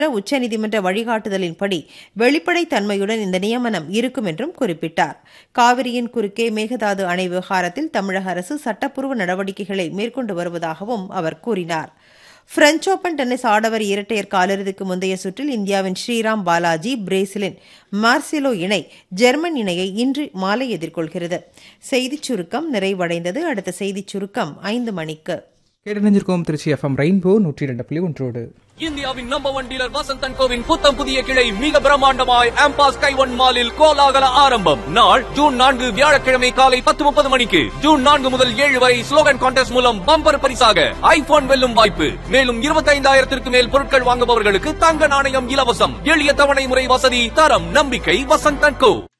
உச்சநீதிமன்ற வழிகாட்டுதலின்படி வெளிப்படைத்தன்மையுடன் இந்த நியமனம் இருக்கும் என்றும் குறிப்பிட்டார் காவிரியின் குறுக்கே மேகதாது அணை விவகாரத்தில் தமிழக அரசு சட்டப்பூர்வ நடவடிக்கைகளை மேற்கொண்டு வருவதாகவும் அவர் கூறினார் பிரெஞ்ச் ஓபன் டென்னிஸ் ஆடவர் இரட்டையர் காலிறுதிக்கு முந்தைய சுற்றில் இந்தியாவின் ஸ்ரீராம் பாலாஜி பிரேசிலின் மார்சிலோ இணை ஜெர்மன் இணையை இன்று மாலை எதிர்கொள்கிறது செய்திச் சுருக்கம் நிறைவடைந்தது அடுத்த செய்திச் சுருக்கம் ஐந்து மணிக்கு கேட்டணிஞ்சிருக்கோம் திருச்சி எஃப்எம் ரெயின்போ நூற்றி ரெண்டு புள்ளி ஒன்றோடு இந்தியாவின் நம்பர் ஒன் டீலர் வசந்தன் கோவின் புத்தம் புதிய கிளை மிக பிரம்மாண்டமாய் ஆம்பாஸ் கைவன் மாலில் கோலாகல ஆரம்பம் நாள் ஜூன் நான்கு வியாழக்கிழமை காலை பத்து முப்பது மணிக்கு ஜூன் நான்கு முதல் ஏழு வரை ஸ்லோகன் கான்டெஸ்ட் மூலம் பம்பர் பரிசாக ஐபோன் வெல்லும் வாய்ப்பு மேலும் இருபத்தைந்தாயிரத்திற்கு மேல் பொருட்கள் வாங்குபவர்களுக்கு தங்க நாணயம் இலவசம் எளிய தவணை முறை வசதி தரம் நம்பிக்கை வசந்தன் கோ